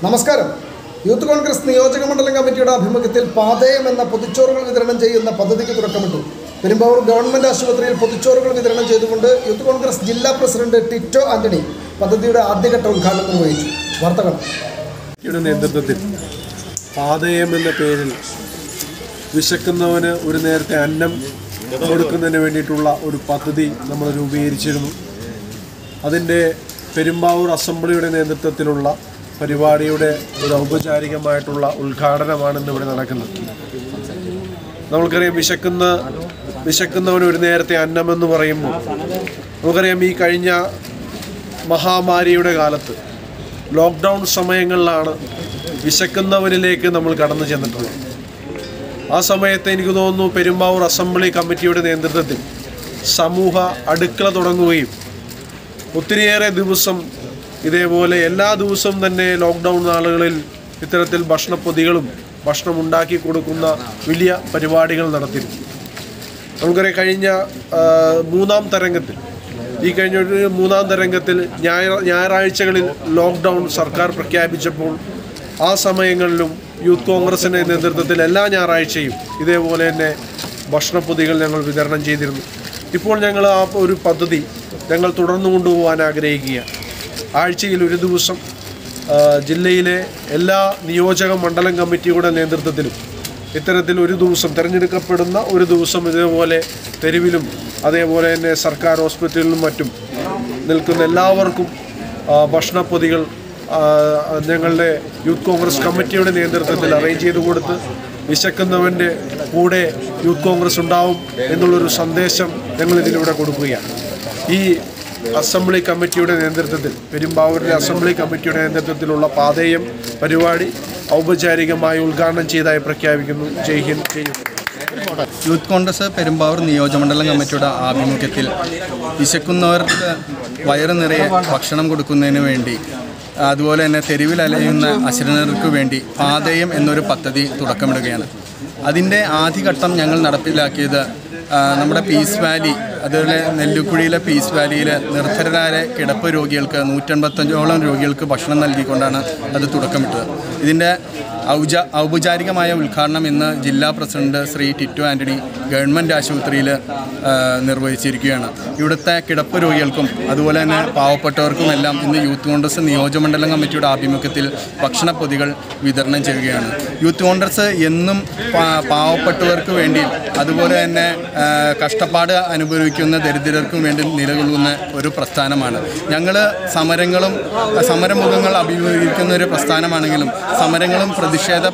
നമസ്കാരം യൂത്ത് കോൺഗ്രസ് നിയോജക മണ്ഡലം കമ്മിറ്റിയുടെ ആഭിമുഖ്യത്തിൽ പാതയം എന്ന പൊതിച്ചോറുകൾ വിതരണം ചെയ്യുന്ന പദ്ധതിക്ക് തുടക്കമിട്ടു പെരുമ്പാവൂർ ഗവൺമെൻറ് ആശുപത്രിയിൽ പൊതിച്ചോറുകൾ വിതരണം ചെയ്തുകൊണ്ട് യൂത്ത് കോൺഗ്രസ് ജില്ലാ പ്രസിഡന്റ് ടിറ്റോ ആന്റണി പദ്ധതിയുടെ ആദ്യഘട്ട ഉദ്ഘാടനം നിർവഹിച്ചു വാർത്തകൾ യുടെ നേതൃത്വത്തിൽ പാതയം എന്ന പേരിൽ വിശക്കുന്നവന് ഒരു നേരത്തെ അന്നം കൊടുക്കുന്നതിന് വേണ്ടിയിട്ടുള്ള ഒരു പദ്ധതി നമ്മൾ രൂപീകരിച്ചിരുന്നു അതിൻ്റെ പെരുമ്പാവൂർ അസംബ്ലിയുടെ നേതൃത്വത്തിലുള്ള പരിപാടിയുടെ ഒരു ഔപചാരികമായിട്ടുള്ള ഉദ്ഘാടനമാണ് ഇന്ന് ഇവിടെ നടക്കുന്നത് നമുക്കറിയാം വിശക്കുന്ന വിശക്കുന്നവന് ഒരു നേരത്തെ അന്നമെന്ന് പറയുമ്പോൾ നമുക്കറിയാം ഈ കഴിഞ്ഞ മഹാമാരിയുടെ കാലത്ത് ലോക്ക്ഡൗൺ സമയങ്ങളിലാണ് വിശക്കുന്നവരിലേക്ക് നമ്മൾ കടന്നു ചെന്നിട്ടുള്ളത് ആ സമയത്ത് എനിക്ക് തോന്നുന്നു പെരുമ്പാവൂർ അസംബ്ലി കമ്മിറ്റിയുടെ നേതൃത്വത്തിൽ സമൂഹ അടുക്കള തുടങ്ങുകയും ഒത്തിരിയേറെ ദിവസം ഇതേപോലെ എല്ലാ ദിവസവും തന്നെ ലോക്ക്ഡൗൺ നാളുകളിൽ ഇത്തരത്തിൽ ഭക്ഷണപ്പൊതികളും ഭക്ഷണം ഉണ്ടാക്കി കൊടുക്കുന്ന വലിയ പരിപാടികൾ നടത്തിയിരുന്നു നമുക്കറിയാം കഴിഞ്ഞ ആ, മൂന്നാം തരംഗത്തിൽ ഈ കഴിഞ്ഞ ഒരു മൂന്നാം തരംഗത്തിൽ ഞായർ ഞായറാഴ്ചകളിൽ ലോക്ക്ഡൗൺ സർക്കാർ പ്രഖ്യാപിച്ചപ്പോൾ ആ സമയങ്ങളിലും യൂത്ത് കോൺഗ്രസിൻ്റെ നേതൃത്വത്തിൽ എല്ലാ ഞായറാഴ്ചയും ഇതേപോലെ തന്നെ ഭക്ഷണപ്പൊതികൾ ഞങ്ങൾ വിതരണം ചെയ്തിരുന്നു ഇപ്പോൾ ഞങ്ങൾ ആ ഒരു പദ്ധതി ഞങ്ങൾ തുടർന്നു കൊണ്ടുപോകാൻ ആഗ്രഹിക്കുകയാണ് ആഴ്ചയിൽ ഒരു ദിവസം ആ, ജില്ലയിലെ എല്ലാ നിയോജക മണ്ഡലം കമ്മിറ്റിയുടെ നേതൃത്വത്തിലും ഇത്തരത്തിൽ ഒരു ദിവസം തിരഞ്ഞെടുക്കപ്പെടുന്ന ഒരു ദിവസം ഇതേപോലെ തെരുവിലും അതേപോലെ തന്നെ സർക്കാർ ഹോസ്പിറ്റലിലും മറ്റും നിൽക്കുന്ന എല്ലാവർക്കും ആ, ഭക്ഷണപ്പൊതികൾ ആ, ഞങ്ങളുടെ യൂത്ത് കോൺഗ്രസ് കമ്മിറ്റിയുടെ നേതൃത്വത്തിൽ അറേഞ്ച് ചെയ്ത് കൊടുത്ത് വിശക്കുന്നവൻ്റെ കൂടെ യൂത്ത് കോൺഗ്രസ് ഉണ്ടാവും എന്നുള്ളൊരു സന്ദേശം ഞങ്ങൾ ഇതിലൂടെ കൊടുക്കുകയാണ് ഈ അസംബ്ലി കമ്മിറ്റിയുടെ നേതൃത്വത്തിൽ പെരുമ്പാവൂരിലെ അസംബ്ലി കമ്മിറ്റിയുടെ നേതൃത്വത്തിലുള്ള പാതയം പരിപാടി ഔപചാരികമായി ഉദ്ഘാടനം ചെയ്തതായി പ്രഖ്യാപിക്കുന്നു ജയ് ഹിന്ദ് ജയ് ഹിന്ദ് യൂത്ത് കോൺഗ്രസ് പെരുമ്പാവൂർ നിയോജകമണ്ഡലം കമ്മിറ്റിയുടെ ആഭിമുഖ്യത്തിൽ വിശക്കുന്നവർക്ക് വയറ് നിറയെ ഭക്ഷണം കൊടുക്കുന്നതിന് വേണ്ടി അതുപോലെ തന്നെ തെരുവിൽ അലയുന്ന അശരണർക്ക് വേണ്ടി പാതയം എന്നൊരു പദ്ധതി തുടക്കമിടുകയാണ് അതിൻ്റെ ആദ്യഘട്ടം ഞങ്ങൾ നടപ്പിലാക്കിയത് ആ, നമ്മുടെ പീസ് വാലി അതുപോലെ നെല്ലിക്കുഴിയിലെ പീസ് വാലിയിൽ നിർധരരായ കിടപ്പ് രോഗികൾക്ക് നൂറ്റൻപത്തഞ്ചോളം രോഗികൾക്ക് ഭക്ഷണം നൽകിക്കൊണ്ടാണ് അത് തുടക്കമിട്ടത് ഇതിൻ്റെ ഔച ഔപചാരികമായ ഉദ്ഘാടനം ഇന്ന് ജില്ലാ പ്രസിഡന്റ് ശ്രീ ടിറ്റു ആൻ്റണി ഗവൺമെൻറ് ആശുപത്രിയിൽ ആ, നിർവഹിച്ചിരിക്കുകയാണ് ഇവിടുത്തെ കിടപ്പ് രോഗികൾക്കും അതുപോലെ തന്നെ പാവപ്പെട്ടവർക്കും എല്ലാം ഇന്ന് യൂത്ത് കോൺഗ്രസ് നിയോജകമണ്ഡലം കമ്മിറ്റിയുടെ ആഭിമുഖ്യത്തിൽ ഭക്ഷണപ്പൊതികൾ വിതരണം ചെയ്യുകയാണ് യൂത്ത് കോൺഗ്രസ് എന്നും പാ- പാവപ്പെട്ടവർക്ക് വേണ്ടി അതുപോലെ തന്നെ ആ, കഷ്ടപ്പാട് അനുഭവിക്കുന്ന ദരിദ്രർക്കും വേണ്ടി നിലകൊള്ളുന്ന ഒരു പ്രസ്ഥാനമാണ് ഞങ്ങൾ സമരങ്ങളും സമരമുഖങ്ങൾ അഭിമുഖീകരിക്കുന്ന ഒരു പ്രസ്ഥാനമാണെങ്കിലും സമരങ്ങളും പ്രതിഷേധ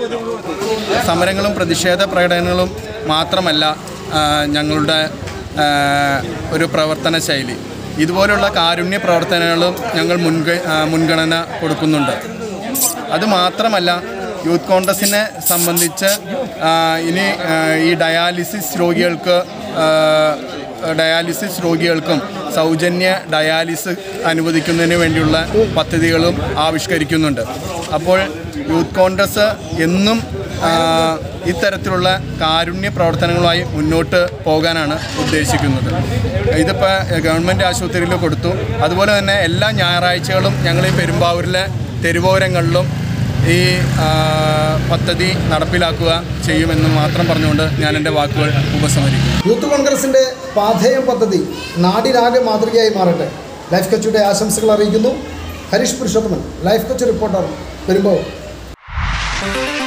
സമരങ്ങളും പ്രതിഷേധ പ്രകടനങ്ങളും മാത്രമല്ല ആ, ഞങ്ങളുടെ ആ, ഒരു പ്രവർത്തന ശൈലി ഇതുപോലുള്ള കാരുണ്യ പ്രവർത്തനങ്ങളും ഞങ്ങൾ മുൻക ആ, മുൻഗണന കൊടുക്കുന്നുണ്ട് അതുമാത്രമല്ല യൂത്ത് കോൺഗ്രസിനെ സംബന്ധിച്ച് ആ, ഇനി ആ, ഈ ഡയാലിസിസ് രോഗികൾക്ക് ആ, ഡയാലിസിസ് രോഗികൾക്കും സൗജന്യ ഡയാലിസിസ് അനുവദിക്കുന്നതിന് വേണ്ടിയുള്ള പദ്ധതികളും ആവിഷ്കരിക്കുന്നുണ്ട് അപ്പോൾ യൂത്ത് കോൺഗ്രസ് എന്നും ആ, ഇത്തരത്തിലുള്ള കാരുണ്യ പ്രവർത്തനങ്ങളുമായി മുന്നോട്ട് പോകാനാണ് ഉദ്ദേശിക്കുന്നത് ഇതിപ്പോൾ ഗവൺമെൻറ് ആശുപത്രിയിൽ കൊടുത്തു അതുപോലെ തന്നെ എല്ലാ ഞായറാഴ്ചകളും ഞങ്ങൾ ഈ പെരുമ്പാവൂരിലെ തെരുവോരങ്ങളിലും ഈ ആ, പദ്ധതി നടപ്പിലാക്കുക ചെയ്യുമെന്ന് മാത്രം പറഞ്ഞുകൊണ്ട് ഞാൻ എൻ്റെ വാക്കുകൾ ഉപസംഹരിക്കുന്നു യൂത്ത് കോൺഗ്രസിന്റെ പാഥേയം പദ്ധതി നാടിനാകെ മാതൃകയായി മാറട്ടെ ലൈഫ് കച്ചിയുടെ ആശംസകൾ അറിയിക്കുന്നു ഹരീഷ് പുരുഷോത്തമൻ ലൈഫ് കച്ച് റിപ്പോർട്ടർ പെരുമ്പാവൂർ